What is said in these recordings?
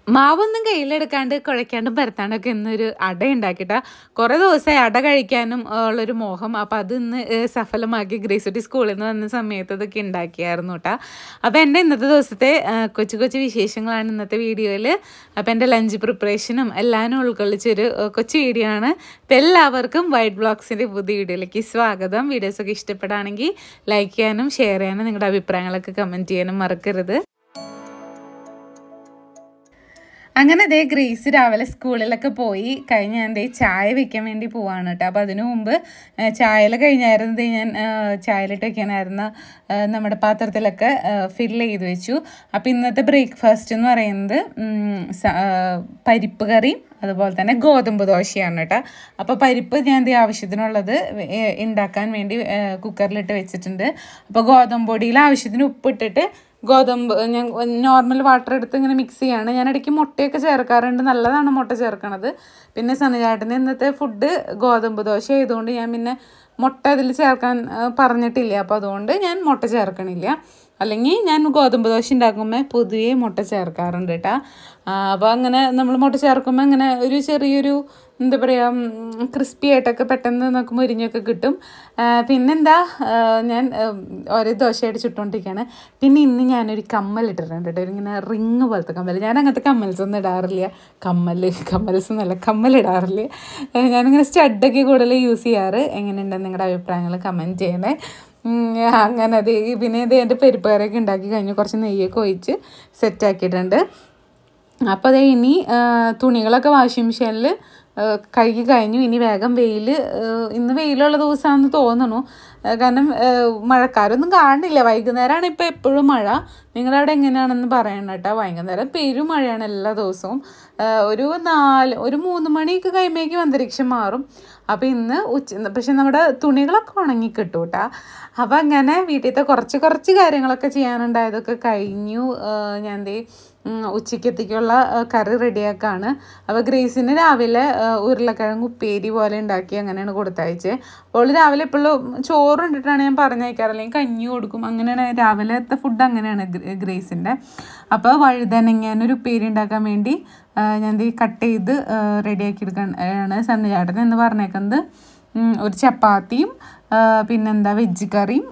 മാവൊന്നും കയ്യിലെടുക്കാണ്ട് കുഴയ്ക്കാണ്ടും പരത്താണ്ടൊക്കെ ഇന്നൊരു അട ഉണ്ടാക്കിയിട്ടാ കുറേ ദിവസമായി അട കഴിക്കാനും ഉള്ളൊരു മോഹം അപ്പോൾ അത് ഇന്ന് ഏഹ് സഫലമാക്കി ഗ്രേസുട്ടി സ്കൂളിൽ നിന്ന് വന്ന സമയത്ത് ഇതൊക്കെ ഉണ്ടാക്കിയായിരുന്നു കേട്ടോ അപ്പോൾ എൻ്റെ ഇന്നത്തെ ദിവസത്തെ ഏഹ് കൊച്ചു കൊച്ചു വിശേഷങ്ങളാണ് ഇന്നത്തെ വീഡിയോയിൽ അപ്പോൾ എൻ്റെ ലഞ്ച് പ്രിപ്പറേഷനും എല്ലാവരും ഉൾക്കൊള്ളിച്ചൊരു ഏഹ് കൊച്ചു വീഡിയോ ആണ് അപ്പോൾ എല്ലാവർക്കും വൈറ്റ് ബ്ലോഗ്സിൻ്റെ പുതിയ വീഡിയോയിലേക്ക് സ്വാഗതം വീഡിയോസൊക്കെ ഇഷ്ടപ്പെടുകയാണെങ്കിൽ ലൈക്ക് ചെയ്യാനും ഷെയർ ചെയ്യാനും നിങ്ങളുടെ അഭിപ്രായങ്ങളൊക്കെ കമൻറ്റ് ചെയ്യാനും മറക്കരുത് അങ്ങനെ ദേ ഗ്രേസ് രാവിലെ സ്കൂളിലൊക്കെ പോയി കഴിഞ്ഞ് ഞാൻ ദേ ചായ വെക്കാൻ വേണ്ടി പോവാണ് കേട്ടോ അപ്പോൾ അതിനു മുമ്പ് ചായയിൽ കഴിഞ്ഞായിരുന്നു ദേ ഞാൻ ചായയിലിട്ട് വെക്കാനായിരുന്ന ആ, നമ്മുടെ പാത്രത്തിലൊക്കെ ഫില്ല് ചെയ്ത് വെച്ചു അപ്പോൾ ഇന്നത്തെ ബ്രേക്ക്ഫാസ്റ്റ് എന്ന് പറയുന്നത് ഉം, സ- ആ, പരിപ്പ് കറിയും അതുപോലെ തന്നെ ഗോതമ്പ് ദോശയാണ് കേട്ടോ അപ്പോൾ പരിപ്പ് ഞാൻ ദേ ആവശ്യത്തിനുള്ളത് ഏ, ഉണ്ടാക്കാൻ വേണ്ടി ഏ, കുക്കറിലിട്ട് വെച്ചിട്ടുണ്ട് അപ്പോൾ ഗോതമ്പ് പൊടിയിൽ ആവശ്യത്തിന് ഉപ്പിട്ടിട്ട് ഗോതമ്പ് ഞാൻ നോർമൽ വാട്ടർ എടുത്ത് ഇങ്ങനെ മിക്സ് ചെയ്യാണ് ഞാൻ ഇടയ്ക്ക് മുട്ടയൊക്കെ ചേർക്കാറുണ്ട് നല്ലതാണ് മുട്ട ചേർക്കണത് പിന്നെ സനചാട്ടന് ഇന്നത്തെ ഫുഡ് ഗോതമ്പ് ദോശ ആയതുകൊണ്ട് ഞാൻ പിന്നെ മുട്ട അതിൽ ചേർക്കാൻ ആ, പറഞ്ഞിട്ടില്ല അപ്പോൾ അതുകൊണ്ട് ഞാൻ മുട്ട ചേർക്കണില്ല അല്ലെങ്കിൽ ഞാൻ ഗോതമ്പ് ദോശ ഉണ്ടാക്കുമ്പോൾ പൊതുവേ മുട്ട ചേർക്കാറുണ്ട് കേട്ടോ അപ്പോൾ അങ്ങനെ നമ്മൾ മുട്ട ചേർക്കുമ്പോൾ അങ്ങനെ ഒരു ചെറിയൊരു എന്താ പറയുക ക്രിസ്പി ആയിട്ടൊക്കെ പെട്ടെന്ന് നമുക്ക് മുരിഞ്ഞൊക്കെ കിട്ടും ആ, പിന്നെന്താ ആ, ഞാൻ ആ, ഓരോ ദോശയായിട്ട് ചുട്ടുകൊണ്ടിരിക്കുകയാണ് പിന്നെ ഇന്ന് ഞാനൊരു കമ്മൽ ഇട്ടിട്ടുണ്ട് കേട്ടോ ഇങ്ങനെ റിങ് പോലത്തെ കമ്മൽ ഞാൻ അങ്ങനത്തെ കമ്മൽസ് ഒന്നും ഇടാറില്ല കമ്മൽ കമ്മൽസ് എന്നല്ല കമ്മൽ ഇടാറില്ല ആ, ഞാനിങ്ങനെ സ്റ്റഡൊക്കെ കൂടുതൽ യൂസ് ചെയ്യാറ് എങ്ങനെയുണ്ടെന്ന് നിങ്ങളുടെ അഭിപ്രായങ്ങൾ കമൻറ്റ് ചെയ്യണേ ഉം, അങ്ങനെ അത് പിന്നെ ഇത് എൻ്റെ പരിപ്പ് കറിയൊക്കെ ഉണ്ടാക്കി കഴിഞ്ഞു കുറച്ച് നെയ്യൊക്കെ ഒഴിച്ച് സെറ്റാക്കിയിട്ടുണ്ട് അപ്പോൾ അതേ ഇനി ആ, തുണികളൊക്കെ വാഷിംഗ് മെഷീനിൽ കഴുകി കഴിഞ്ഞു ഇനി വേഗം വെയിൽ ഇന്ന് വെയിലുള്ള ദിവസമാണെന്ന് തോന്നുന്നു ആ, കാരണം ആ, മഴക്കാരൊന്നും കാണുന്നില്ല വൈകുന്നേരമാണ് ഇപ്പോൾ എപ്പോഴും മഴ നിങ്ങളുടെ അവിടെ എങ്ങനെയാണെന്ന് പറയണം കേട്ടോ വൈകുന്നേരം പെരും മഴയാണ് എല്ലാ ദിവസവും ആ, ഒരു നാല് ഒരു മൂന്ന് മണിയൊക്കെ കഴിയുമ്പോഴേക്കും അന്തരീക്ഷം മാറും അപ്പോൾ ഇന്ന് ഉച്ച പക്ഷെ നമ്മുടെ തുണികളൊക്കെ ഉണങ്ങി കിട്ടും കേട്ടോ അപ്പോൾ അങ്ങനെ വീട്ടിലത്തെ കുറച്ച് കുറച്ച് കാര്യങ്ങളൊക്കെ ചെയ്യാനുണ്ടായതൊക്കെ കഴിഞ്ഞു ആ, ഞാൻ ദേ ഉം, ഉച്ചക്കത്തേക്കുള്ള ആ, കറി റെഡിയാക്കാണ് അപ്പോൾ ഗ്രേസിന് രാവിലെ ആ, ഉരുളക്കിഴങ്ങ് ഉപ്പേരി പോലെ ഉണ്ടാക്കി അങ്ങനെയാണ് കൊടുത്തയച്ചത് അപ്പോൾ രാവിലെ എപ്പോഴും ചോറ് ഇട്ടിട്ടാണ് ഞാൻ പറഞ്ഞയക്കാറ് അല്ലെങ്കിൽ കഞ്ഞി കൊടുക്കും അങ്ങനെയാണ് രാവിലത്തെ ഫുഡ് അങ്ങനെയാണ് ഗ്രേ- ഗ്രേസിൻ്റെ അപ്പോൾ വഴുതനങ്ങാനൊരു ഉപ്പേരി ഉണ്ടാക്കാൻ വേണ്ടി ആ, ഞാൻ ദേ കട്ട് ചെയ്ത് റെഡിയാക്കി എടുക്കാൻ ആണ് സണ്ണിചാട്ടൻ എന്ന് പറഞ്ഞേക്കുന്നത് ഉം, ഒരു ചപ്പാത്തിയും ആ, പിന്നെന്താ വെജ് കറിയും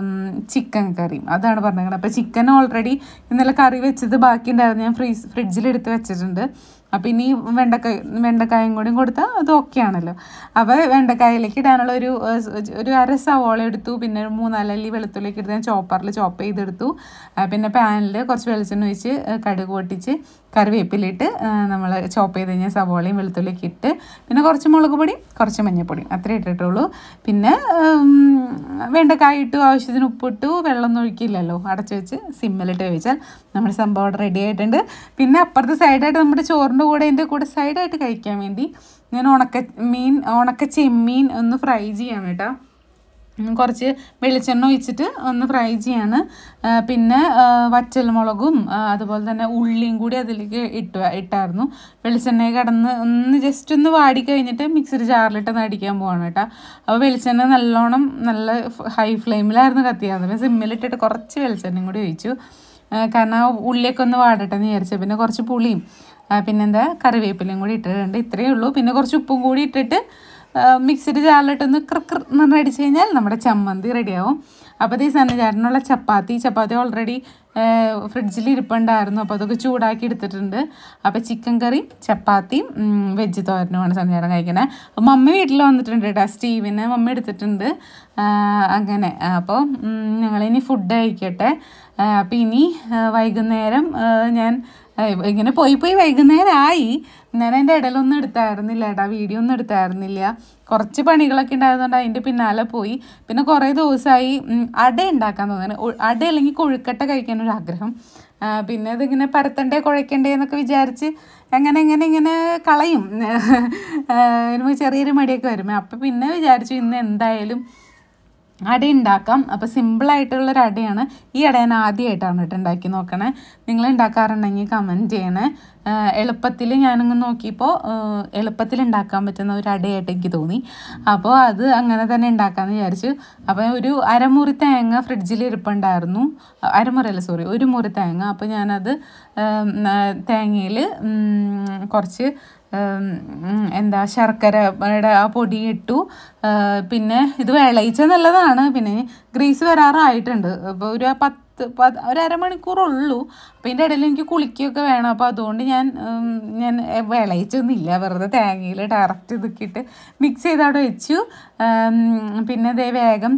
ചിക്കൻ കറിയും അതാണ് പറഞ്ഞേക്കുന്നത് അപ്പോൾ ചിക്കൻ ഓൾറെഡി ഇന്നലെ കറി വെച്ചത് ബാക്കി ഉണ്ടായിരുന്നു ഞാൻ ഫ്രീസ് ഫ്രിഡ്ജിലെടുത്ത് വെച്ചിട്ടുണ്ട് അപ്പോൾ ഇനി വെണ്ടക്കായ വെണ്ടക്കായും കൂടി കൊടുത്താൽ അത് ഓക്കെ ആണല്ലോ അപ്പോൾ വെണ്ടക്കായയിലേക്ക് ഇടാനുള്ള ഒരു ആ, സ് ഒരു അര സവോള എടുത്തു പിന്നെ ഒരു മൂന്നാലല്ലി വെളുത്തുള്ളിലേക്ക് എടുത്ത് ഞാൻ ചോപ്പറിൽ ചോപ്പ് ചെയ്തെടുത്തു ആ, പിന്നെ പാനിൽ കുറച്ച് വെളിച്ചെണ്ണ ഒഴിച്ച് ആ, കടുക് പൊട്ടിച്ച് കറിവേപ്പിലിട്ട് നമ്മൾ ചോപ്പ് ചെയ്ത് കഴിഞ്ഞാൽ സവോളയും വെളുത്തുള്ളിയൊക്കെ ഇട്ട് പിന്നെ കുറച്ച് മുളക് പൊടി കുറച്ച് മഞ്ഞൾപ്പൊടിയും അത്രേ ഇട്ടിട്ടുള്ളൂ പിന്നെ ഉം, വെണ്ടക്കായ ഇട്ടു ആവശ്യത്തിന് ഉപ്പിട്ടു വെള്ളമൊന്നും ഒഴിക്കില്ലല്ലോ അടച്ചു വെച്ച് സിമ്മിലിട്ട് വേവിച്ചാൽ നമ്മുടെ സംഭവം അവിടെ റെഡി ആയിട്ടുണ്ട് പിന്നെ അപ്പുറത്തെ സൈഡായിട്ട് നമ്മുടെ ചോറിൻ്റെ കൂടെ അതിൻ്റെ കൂടെ സൈഡായിട്ട് കഴിക്കാൻ വേണ്ടി ഞാൻ ഉണക്ക മീൻ ഉണക്ക ചെമ്മീൻ ഒന്ന് ഫ്രൈ ചെയ്യാണ് കേട്ടോ ഉം, കുറച്ച് വെളിച്ചെണ്ണ ഒഴിച്ചിട്ട് ഒന്ന് ഫ്രൈ ചെയ്യാണ് ആ, പിന്നെ ആ, വറ്റൽമുളകും ആ, അതുപോലെ തന്നെ ഉള്ളിയും കൂടി അതിലേക്ക് ഇട്ടു ഇട്ടായിരുന്നു വെളിച്ചെണ്ണ കടന്ന് ഒന്ന് ജസ്റ്റ് ഒന്ന് വാടി കഴിഞ്ഞിട്ട് മിക്സിയുടെ ജാറിലിട്ടൊന്ന് അടിക്കാൻ പോവാണ് കേട്ടോ അപ്പോൾ വെളിച്ചെണ്ണ നല്ലോണം നല്ല ഹൈ ഫ്ലെയിമിലായിരുന്നു കത്തിയായിരുന്നത് അപ്പോൾ സിമ്മിലിട്ടിട്ട് കുറച്ച് വെളിച്ചെണ്ണയും കൂടി ഒഴിച്ചു ആ, കാരണം ആ ഉള്ളിയൊക്കെ ഒന്ന് വാടട്ടെ എന്ന് വിചാരിച്ചു പിന്നെ കുറച്ച് പുളിയും ആ, പിന്നെന്താ കറിവേപ്പിലയും കൂടി ഇട്ടിട്ടുണ്ട് ഇത്രയേ ഉള്ളൂ പിന്നെ കുറച്ച് ഉപ്പും കൂടി ഇട്ടിട്ട് മിക്സിയുടെ ജാറിലിട്ടൊന്ന് ക്ര ക്ര എന്ന് അടിച്ച് കഴിഞ്ഞാൽ നമ്മുടെ ചമ്മന്തി റെഡിയാവും അപ്പോൾ ഈ സന്നചാരനുള്ള ചപ്പാത്തി ചപ്പാത്തി ഓൾറെഡി ഫ്രിഡ്ജിൽ ഇരിപ്പുണ്ടായിരുന്നു അപ്പോൾ അതൊക്കെ ചൂടാക്കി എടുത്തിട്ടുണ്ട് അപ്പോൾ ചിക്കൻ കറിയും ചപ്പാത്തിയും ഉം, വെജ് തോരനുമാണ് സന്നചാരം കഴിക്കണത് അപ്പോൾ മമ്മി വീട്ടിൽ വന്നിട്ടുണ്ട് കേട്ടോ സ്റ്റീവിനെ മമ്മി എടുത്തിട്ടുണ്ട് ആ, അങ്ങനെ അപ്പോൾ ഞങ്ങളിനി ഫുഡ് കഴിക്കട്ടെ അപ്പോൾ ഇനി ആ, വൈകുന്നേരം ആ, ഞാൻ ആ, ഇങ്ങനെ പോയി പോയി വൈകുന്നേരമായി ഞാൻ അതിൻ്റെ ഇടയിലൊന്നും എടുത്തായിരുന്നില്ല ഏട്ടാ വീഡിയോ ഒന്നും എടുത്തായിരുന്നില്ല കുറച്ച് പണികളൊക്കെ ഉണ്ടായതുകൊണ്ട് അതിൻ്റെ പിന്നാലെ പോയി പിന്നെ കുറേ ദിവസമായി ഉം, അട ഉണ്ടാക്കാൻ തോന്നുന്നു ഉ- അട അല്ലെങ്കിൽ കൊഴുക്കട്ട കഴിക്കാനൊരു ആഗ്രഹം ആ, പിന്നെ ഇതിങ്ങനെ പരത്തണ്ടേ കുഴക്കണ്ടേ എന്നൊക്കെ വിചാരിച്ച് അങ്ങനെ ഇങ്ങനെ ഇങ്ങനെ കളയും ആ, വരുമ്പോൾ ചെറിയൊരു മടിയൊക്കെ വരുമ്പോൾ അപ്പം പിന്നെ വിചാരിച്ചു ഇന്ന് എന്തായാലും അട ഉണ്ടാക്കാം അപ്പോൾ സിമ്പിളായിട്ടുള്ളൊരു അടയാണ് ഈ അട ഞാൻ ആദ്യമായിട്ടാണ് കേട്ടോ ഉണ്ടാക്കി നോക്കണേ നിങ്ങൾ ഉണ്ടാക്കാറുണ്ടെങ്കിൽ കമൻറ്റ് ചെയ്യണേ എളുപ്പത്തിൽ ഞാനങ്ങ് നോക്കിയപ്പോൾ എളുപ്പത്തിൽ ഉണ്ടാക്കാൻ പറ്റുന്ന ഒരു അടയായിട്ട് എനിക്ക് തോന്നി അപ്പോൾ അത് അങ്ങനെ തന്നെ ഉണ്ടാക്കാമെന്ന് വിചാരിച്ചു അപ്പോൾ ഒരു അരമുറി തേങ്ങ ഫ്രിഡ്ജിൽ ഇരിപ്പുണ്ടായിരുന്നു അരമുറി അല്ല സോറി ഒരു മുറി തേങ്ങ അപ്പോൾ ഞാനത് തേങ്ങയിൽ കുറച്ച് എന്താ ശർക്കരയുടെ ആ പൊടി ഇട്ടു പിന്നെ ഇത് വിളയിച്ച നല്ലതാണ് പിന്നെ ഗ്രീസ് വരാറായിട്ടുണ്ട് അപ്പോൾ ഒരു പത്ത് ഒരു അരമണിക്കൂറുള്ളൂ അപ്പോൾ ഇതിൻ്റെ ഇടയിൽ എനിക്ക് കുളിക്കുകയൊക്കെ വേണം അപ്പോൾ അതുകൊണ്ട് ഞാൻ ഞാൻ വിളയിച്ചൊന്നുമില്ല വെറുതെ തേങ്ങയിൽ ഡയറക്റ്റ് ഇതൊക്കെ മിക്സ് ചെയ്ത് അവിടെ വെച്ചു പിന്നെ ഇതേ വേഗം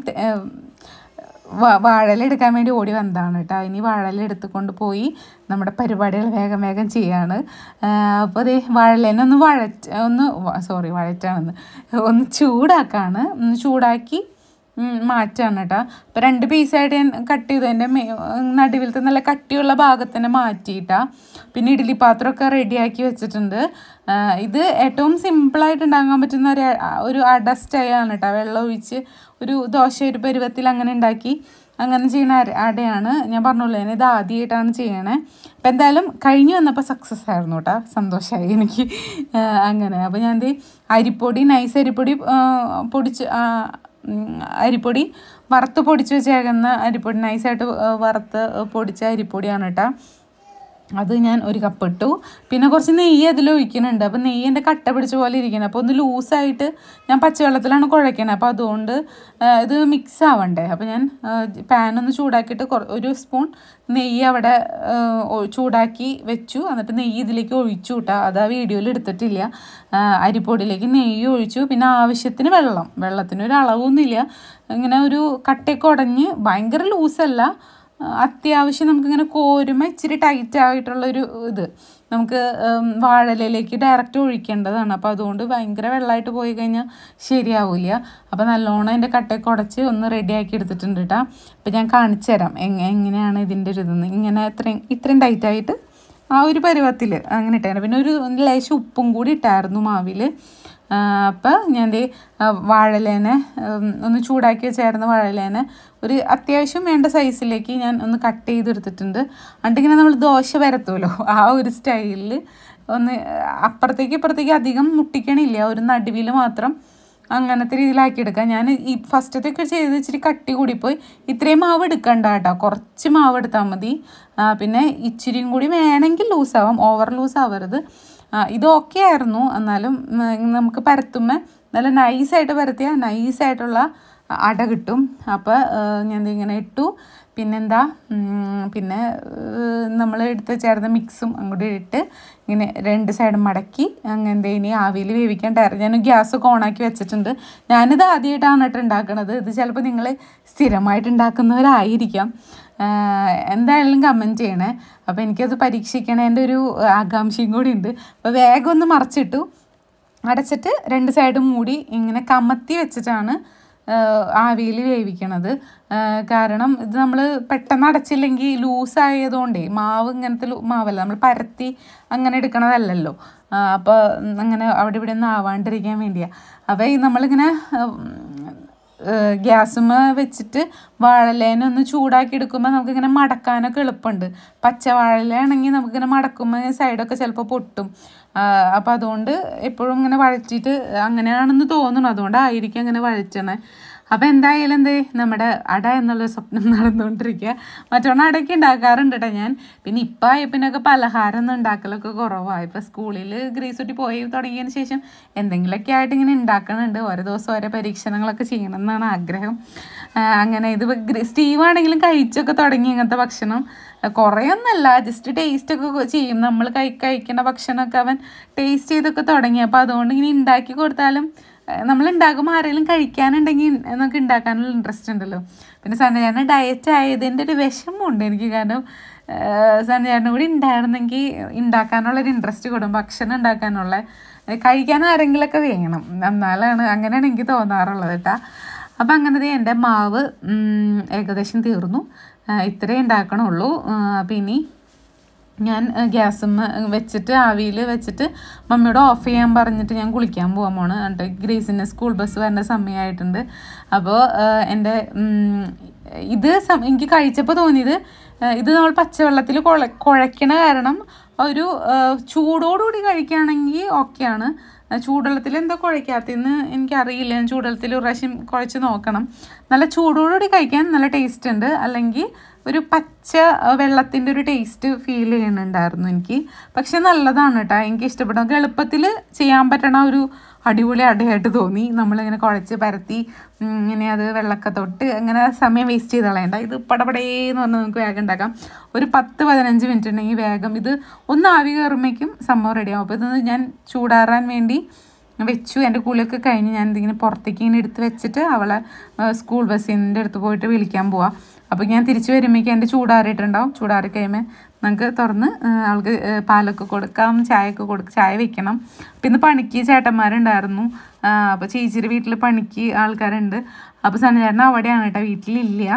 വാഴല എടുക്കാൻ വേണ്ടി ഓടി വന്നതാണ് കേട്ടോ ഇനി വാഴല എടുത്തുകൊണ്ട് പോയി നമ്മുടെ പരിപാടികൾ വേഗം വേഗം ചെയ്യാണ് അപ്പോൾ അതേ വാഴലേനെ ഒന്ന് വഴറ്റ് ഒന്ന് സോറി വഴറ്റാണെന്ന് ഒന്ന് ചൂടാക്കാണ് ഒന്ന് ചൂടാക്കി മാറ്റാണ് കേട്ടോ അപ്പോൾ രണ്ട് പീസായിട്ട് ഞാൻ കട്ട് ചെയ്തു എൻ്റെ നടുവിലത്തെ നല്ല കട്ടിയുള്ള ഭാഗത്തന്നെ മാറ്റിയിട്ടാ പിന്നെ ഇഡ്ഡലി പാത്രമൊക്കെ റെഡിയാക്കി വെച്ചിട്ടുണ്ട് ഇത് ഏറ്റവും സിമ്പിളായിട്ട് ഉണ്ടാക്കാൻ പറ്റുന്ന ഒരു ഒരു അട സ്റ്റൈ ആണ് കേട്ടോ വെള്ളം ഒഴിച്ച് ഒരു ദോശ ഒരു പരുവത്തിൽ അങ്ങനെ ഉണ്ടാക്കി അങ്ങനെ ചെയ്യുന്ന അടയാണ് ഞാൻ പറഞ്ഞല്ലോ ഞാൻ ഇത് ആദ്യമായിട്ടാണ് ചെയ്യണേ അപ്പം എന്തായാലും കഴിഞ്ഞു വന്നപ്പോൾ സക്സസ് ആയിരുന്നു കേട്ടോ സന്തോഷമായി എനിക്ക് അങ്ങനെ അപ്പോൾ ഞാൻ അരിപ്പൊടി നൈസ് അരിപ്പൊടി പൊടിച്ച് അരിപ്പൊടി വറുത്ത് പൊടിച്ച് വെച്ചേക്കുന്ന അരിപ്പൊടി നൈസായിട്ട് വറുത്ത് പൊടിച്ച അരിപ്പൊടിയാണ് കേട്ടോ അത് ഞാൻ ഒരു കപ്പ് ഇട്ടു പിന്നെ കുറച്ച് നെയ്യ് അതിൽ ഒഴിക്കുന്നുണ്ട് അപ്പോൾ നെയ്യ് എൻ്റെ കട്ട പിടിച്ച പോലെ ഇരിക്കുന്നത് അപ്പോൾ ഒന്ന് ലൂസായിട്ട് ഞാൻ പച്ചവെള്ളത്തിലാണ് കുഴയ്ക്കുന്നത് അപ്പോൾ അതുകൊണ്ട് ഇത് മിക്സ് ആവണ്ടേ അപ്പോൾ ഞാൻ പാൻ ഒന്ന് ചൂടാക്കിയിട്ട് ഒരു സ്പൂൺ നെയ്യ് അവിടെ ചൂടാക്കി വെച്ചു എന്നിട്ട് നെയ്യ് ഇതിലേക്ക് ഒഴിച്ചു കേട്ടോ അത് ആ വീഡിയോയിൽ എടുത്തിട്ടില്ല അരിപ്പൊടിയിലേക്ക് നെയ്യ് ഒഴിച്ചു പിന്നെ ആവശ്യത്തിന് വെള്ളം വെള്ളത്തിന് ഒരു അളവൊന്നുമില്ല ഇങ്ങനെ ഒരു കട്ടയൊക്കെ ഉടഞ്ഞ് ഭയങ്കര ലൂസല്ല അത്യാവശ്യം നമുക്കിങ്ങനെ കോരുമ ഇച്ചിരി ടൈറ്റ് ആയിട്ടുള്ളൊരു ഇത് നമുക്ക് വാഴലയിലേക്ക് ഡയറക്റ്റ് ഒഴിക്കേണ്ടതാണ് അപ്പോൾ അതുകൊണ്ട് ഭയങ്കര വെള്ളമായിട്ട് പോയി കഴിഞ്ഞാൽ ശരിയാവില്ല അപ്പോൾ നല്ലോണം എൻ്റെ കട്ടയൊക്കെ ഉടച്ച് ഒന്ന് റെഡിയാക്കി എടുത്തിട്ടുണ്ട് കേട്ടോ അപ്പോൾ ഞാൻ കാണിച്ചു തരാം എങ്ങനെയാണ് ഇതിൻ്റെ ഒരു ഇതെന്ന് ഇങ്ങനെ ഇത്രയും ഇത്രയും ടൈറ്റായിട്ട് ആ ഒരു പരുവത്തിൽ അങ്ങനെ ഇട്ടായിരുന്നു പിന്നെ ഒരു ലേശം ഉപ്പും കൂടി ഇട്ടായിരുന്നു മാവിൽ അപ്പോൾ ഞാൻ ദേ വാഴലേനെ ഒന്ന് ചൂടാക്കി വെച്ചായിരുന്ന വാഴലേനെ ഒരു അത്യാവശ്യം വേണ്ട സൈസിലേക്ക് ഞാൻ ഒന്ന് കട്ട് ചെയ്തെടുത്തിട്ടുണ്ട് എന്നിട്ടിങ്ങനെ നമ്മൾ ദോശ വരത്തുമല്ലോ ആ ഒരു സ്റ്റൈലിൽ ഒന്ന് അപ്പുറത്തേക്ക് ഇപ്പുറത്തേക്ക് അധികം മുട്ടിക്കണില്ല ഒരു നടുവിൽ മാത്രം അങ്ങനത്തെ രീതിയിലാക്കി എടുക്കാം ഞാൻ ഈ ഫസ്റ്റത്തെയൊക്കെ ചെയ്ത് ഇച്ചിരി കട്ടി കൂടിപ്പോയി ഇത്രയും മാവ് എടുക്കണ്ട കേട്ടോ കുറച്ച് മാവ് എടുത്താൽ മതി പിന്നെ ഇച്ചിരിയും കൂടി വേണമെങ്കിൽ ലൂസാവാം ഓവർ ലൂസ് ആവരുത് ഇത് ഓക്കെ ആയിരുന്നു എന്നാലും നമുക്ക് പരത്തുമ്പോൾ നല്ല നൈസായിട്ട് പരത്തിയാൽ നൈസായിട്ടുള്ള അട കിട്ടും അപ്പോൾ ഞാൻ ഇങ്ങനെ ഇട്ടു പിന്നെന്താ പിന്നെ നമ്മൾ എടുത്ത് ചേർന്ന മിക്സും അങ്ങോട്ട് ഇട്ട് ഇങ്ങനെ രണ്ട് സൈഡും മടക്കി അങ്ങനത്തെ ഇനി ആവിയിൽ വേവിക്കേണ്ടായിരുന്നു ഞാൻ ഗ്യാസൊക്കെ ഓണാക്കി വെച്ചിട്ടുണ്ട് ഞാനിത് ആദ്യമായിട്ടാണ് കേട്ടോ ഉണ്ടാക്കുന്നത് ഇത് ചിലപ്പോൾ നിങ്ങൾ സ്ഥിരമായിട്ട് ഉണ്ടാക്കുന്നവരായിരിക്കാം എന്തായാലും കമൻറ്റ് ചെയ്യണേ അപ്പോൾ എനിക്കത് പരീക്ഷിക്കണേൻ്റെ ഒരു ആകാംക്ഷയും കൂടി ഉണ്ട് അപ്പോൾ വേഗം ഒന്ന് മറച്ചിട്ടു അടച്ചിട്ട് രണ്ട് സൈഡും മൂടി ഇങ്ങനെ കമത്തി വെച്ചിട്ടാണ് ആവിയിൽ വേവിക്കണത് കാരണം ഇത് നമ്മൾ പെട്ടെന്ന് അടച്ചില്ലെങ്കിൽ ലൂസായതുകൊണ്ടേ മാവ് ഇങ്ങനത്തെ മാവല്ല നമ്മൾ പരത്തി അങ്ങനെ എടുക്കണതല്ലല്ലോ അപ്പോൾ അങ്ങനെ അവിടെ ഇവിടെ ഒന്നും ആവാണ്ടിരിക്കാൻ വേണ്ടിയാണ് അപ്പോൾ ഈ നമ്മളിങ്ങനെ ഗ്യാസുമ്മ വെച്ചിട്ട് വാഴലേനെ ഒന്ന് ചൂടാക്കി എടുക്കുമ്പോൾ നമുക്കിങ്ങനെ മടക്കാനൊക്കെ എളുപ്പമുണ്ട് പച്ച വാഴലയാണെങ്കിൽ നമുക്കിങ്ങനെ മടക്കുമ്പോൾ സൈഡൊക്കെ ചിലപ്പോൾ പൊട്ടും അപ്പോൾ അതുകൊണ്ട് എപ്പോഴും ഇങ്ങനെ വഴറ്റിയിട്ട് അങ്ങനെയാണെന്ന് തോന്നുന്നു അതുകൊണ്ടായിരിക്കും അങ്ങനെ വഴറ്റണേ അപ്പോൾ എന്തായാലും എന്തേ നമ്മുടെ അട എന്നുള്ള സ്വപ്നം നടന്നുകൊണ്ടിരിക്കുക മറ്റൊന്ന് അടയ്ക്ക് ഉണ്ടാക്കാറുണ്ട് കേട്ടോ ഞാൻ പിന്നെ ഇപ്പം ആയപ്പിനൊക്കെ പലഹാരം ഒന്നും ഉണ്ടാക്കലൊക്കെ കുറവാണ് ഇപ്പം സ്കൂളിൽ ഗ്രീസുട്ടി പോയി തുടങ്ങിയതിന് ശേഷം എന്തെങ്കിലുമൊക്കെ ആയിട്ട് ഇങ്ങനെ ഉണ്ടാക്കണുണ്ട് ഓരോ ദിവസം ഓരോ പരീക്ഷണങ്ങളൊക്കെ ചെയ്യണം എന്നാണ് ആഗ്രഹം അങ്ങനെ ഇത് സ്റ്റീവ് ആണെങ്കിലും കഴിച്ചൊക്കെ തുടങ്ങി ഇങ്ങനത്തെ ഭക്ഷണം കുറേയൊന്നല്ല ജസ്റ്റ് ടേസ്റ്റ് ഒക്കെ ചെയ്യും നമ്മൾ കഴി കഴിക്കുന്ന ഭക്ഷണമൊക്കെ അവൻ ടേസ്റ്റ് ചെയ്തൊക്കെ തുടങ്ങി അപ്പോൾ അതുകൊണ്ട് ഇങ്ങനെ ഉണ്ടാക്കി കൊടുത്താലും നമ്മൾ ഉണ്ടാക്കുമ്പോൾ ആരെങ്കിലും കഴിക്കാനുണ്ടെങ്കിൽ നമുക്ക് ഉണ്ടാക്കാനുള്ള ഇൻട്രസ്റ്റ് ഉണ്ടല്ലോ പിന്നെ സന്നചാരന് ഡയറ്റ് ആയതിൻ്റെ ഒരു വിഷമമുണ്ട് എനിക്ക് കാരണം സന്നചാരനും കൂടി ഉണ്ടായിരുന്നെങ്കിൽ ഉണ്ടാക്കാനുള്ളൊരു ഇൻട്രസ്റ്റ് കൂടും ഭക്ഷണം ഉണ്ടാക്കാനുള്ള കഴിക്കാൻ ആരെങ്കിലുമൊക്കെ വേണം എന്നാലാണ് അങ്ങനെയാണ് എനിക്ക് തോന്നാറുള്ളത് കേട്ടോ അപ്പം അങ്ങനത്തെ എൻ്റെ മാവ് ഏകദേശം തീർന്നു ഇത്രേ ഉണ്ടാക്കണുള്ളൂ അപ്പം ഇനി ഞാൻ ഗ്യാസുമ്മ വെച്ചിട്ട് ആവിയിൽ വെച്ചിട്ട് മമ്മിയോട് ഓഫ് ചെയ്യാൻ പറഞ്ഞിട്ട് ഞാൻ കുളിക്കാൻ പോകാൻ പോണ് എന്നിട്ട് ഗ്രേസിൻ്റെ സ്കൂൾ ബസ് വരേണ്ട സമയമായിട്ടുണ്ട് അപ്പോൾ എൻ്റെ ഉം, ഇത് സം- എനിക്ക് കഴിച്ചപ്പോൾ തോന്നിയത് ആ, ഇത് നമ്മൾ പച്ചവെള്ളത്തിൽ കുഴ കുഴയ്ക്കണ കാരണം ഒരു ആ, ചൂടോടുകൂടി കഴിക്കുകയാണെങ്കിൽ ഓക്കെയാണ് ചൂടുവെള്ളത്തിൽ എന്താ കുഴയ്ക്കാത്തതെന്ന് എനിക്കറിയില്ല ഞാൻ ചൂടുവെള്ളത്തിൽ ഒരു പ്രാവശ്യം കുഴച്ച് നോക്കണം നല്ല ചൂടോടുകൂടി കഴിക്കാൻ നല്ല ടേസ്റ്റ് ഉണ്ട് അല്ലെങ്കിൽ ഒരു പച്ച വെള്ളത്തിൻ്റെ ഒരു ടേസ്റ്റ് ഫീൽ ചെയ്യുന്നുണ്ടായിരുന്നു എനിക്ക് പക്ഷെ നല്ലതാണ് കേട്ടോ എനിക്ക് ഇഷ്ടപ്പെട്ടു നമുക്ക് എളുപ്പത്തിൽ ചെയ്യാൻ പറ്റണ ഒരു അടിപൊളി അടയായിട്ട് തോന്നി നമ്മളിങ്ങനെ കുഴച്ച് പരത്തി ഉം, ഇങ്ങനെ അത് വെള്ളമൊക്കെ തൊട്ട് അങ്ങനെ സമയം വേസ്റ്റ് ചെയ്ത് കളയണ്ട ഇത് പടപടേന്ന് പറഞ്ഞാൽ നമുക്ക് വേഗം ഉണ്ടാക്കാം ഒരു പത്ത് പതിനഞ്ച് മിനിറ്റ് ഉണ്ടെങ്കിൽ വേഗം ഇത് ഒന്ന് ആവി കയറുമ്പോഴേക്കും സംഭവം റെഡിയാവും അപ്പോൾ ഇത് ഞാൻ ചൂടാറാൻ വേണ്ടി വെച്ചു എൻ്റെ കുളിയൊക്കെ കഴിഞ്ഞ് ഞാൻ ഇതിങ്ങനെ പുറത്തേക്ക് ഇങ്ങനെ എടുത്ത് വെച്ചിട്ട് അവളെ ആ, സ്കൂൾ ബസ്സിൻ്റെ അടുത്ത് പോയിട്ട് വിളിക്കാൻ പോവാം അപ്പോൾ ഞാൻ തിരിച്ചു വരുമ്പോഴേക്കും എൻ്റെ ചൂടാറിയിട്ടുണ്ടാവും ചൂടാറി കഴിയുമ്പോൾ നമുക്ക് തുറന്ന് ആ, ആൾക്ക് ആ, പാലൊക്കെ കൊടുക്കാം ചായയൊക്കെ കൊടുക്കാം ചായ വെക്കണം പിന്നെ പണിക്ക് ചേട്ടന്മാരുണ്ടായിരുന്നു അപ്പോൾ ചേച്ചിയുടെ വീട്ടിൽ പണിക്ക് ആൾക്കാരുണ്ട് അപ്പോൾ സണ്ണചേട്ടൻ അവിടെയാണ് കേട്ടോ വീട്ടിലില്ല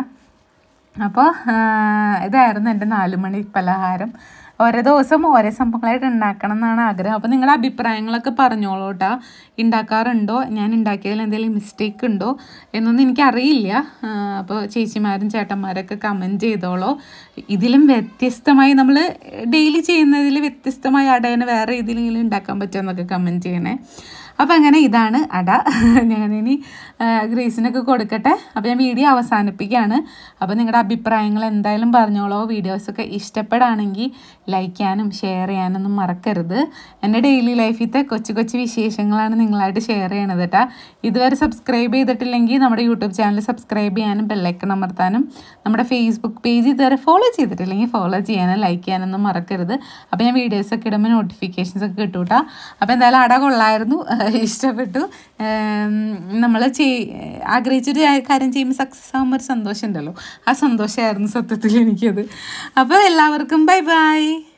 അപ്പോൾ ഇതായിരുന്നു എൻ്റെ നാല് മണി പലഹാരം ഓരോ ദിവസം ഓരോ സംഭവങ്ങളായിട്ട് ഉണ്ടാക്കണം എന്നാണ് ആഗ്രഹം അപ്പോൾ നിങ്ങളുടെ അഭിപ്രായങ്ങളൊക്കെ പറഞ്ഞോളൂ കേട്ടോ ഉണ്ടാക്കാറുണ്ടോ ഞാൻ ഉണ്ടാക്കിയതിൽ എന്തെങ്കിലും മിസ്റ്റേക്ക് ഉണ്ടോ എന്നൊന്നും എനിക്കറിയില്ല അപ്പോൾ ചേച്ചിമാരും ചേട്ടന്മാരൊക്കെ കമൻറ്റ് ചെയ്തോളൂ ഇതിലും വ്യത്യസ്തമായി നമ്മൾ ഡെയിലി ചെയ്യുന്നതിൽ വ്യത്യസ്തമായ അടേനെ വേറെ രീതിയിലെങ്കിലും ഉണ്ടാക്കാൻ പറ്റുമെന്നൊക്കെ കമൻറ്റ് ചെയ്യണേ അപ്പോൾ അങ്ങനെ ഇതാണ് അട ഞാനിനി ആ, ഗ്രേസിനൊക്കെ കൊടുക്കട്ടെ അപ്പോൾ ഞാൻ വീഡിയോ അവസാനിപ്പിക്കുകയാണ് അപ്പോൾ നിങ്ങളുടെ അഭിപ്രായങ്ങൾ എന്തായാലും പറഞ്ഞോളൂ വീഡിയോസൊക്കെ ഇഷ്ടപ്പെടുകയാണെങ്കിൽ ലൈക്ക് ചെയ്യാനും ഷെയർ ചെയ്യാനൊന്നും മറക്കരുത് എൻ്റെ ഡെയിലി ലൈഫിലത്തെ കൊച്ചു കൊച്ചു വിശേഷങ്ങളാണ് നിങ്ങളായിട്ട് ഷെയർ ചെയ്യണത് കേട്ടോ ഇതുവരെ സബ്സ്ക്രൈബ് ചെയ്തിട്ടില്ലെങ്കിൽ നമ്മുടെ യൂട്യൂബ് ചാനൽ സബ്സ്ക്രൈബ് ചെയ്യാനും ബെല്ലൈക്കൺ അമർത്താനും നമ്മുടെ ഫേസ്ബുക്ക് പേജ് ഇതുവരെ ഫോളോ ചെയ്തിട്ടില്ലെങ്കിൽ ഫോളോ ചെയ്യാനും ലൈക്ക് ചെയ്യാനൊന്നും മറക്കരുത് അപ്പോൾ ഞാൻ വീഡിയോസൊക്കെ ഇടുമ്പോൾ നോട്ടിഫിക്കേഷൻസ് ഒക്കെ കിട്ടും കേട്ടോ അപ്പോൾ എന്തായാലും അട കൊള്ളായിരുന്നു ഇഷ്ടപ്പെട്ടു നമ്മൾ ചെയ് ആഗ്രഹിച്ചൊരു കാര്യം ചെയ്യുമ്പോൾ സക്സസ് ആകുമ്പോൾ ഒരു സന്തോഷം ഉണ്ടല്ലോ ആ സന്തോഷമായിരുന്നു സത്യത്തിൽ എനിക്കത് അപ്പോൾ എല്ലാവർക്കും ബൈ ബൈ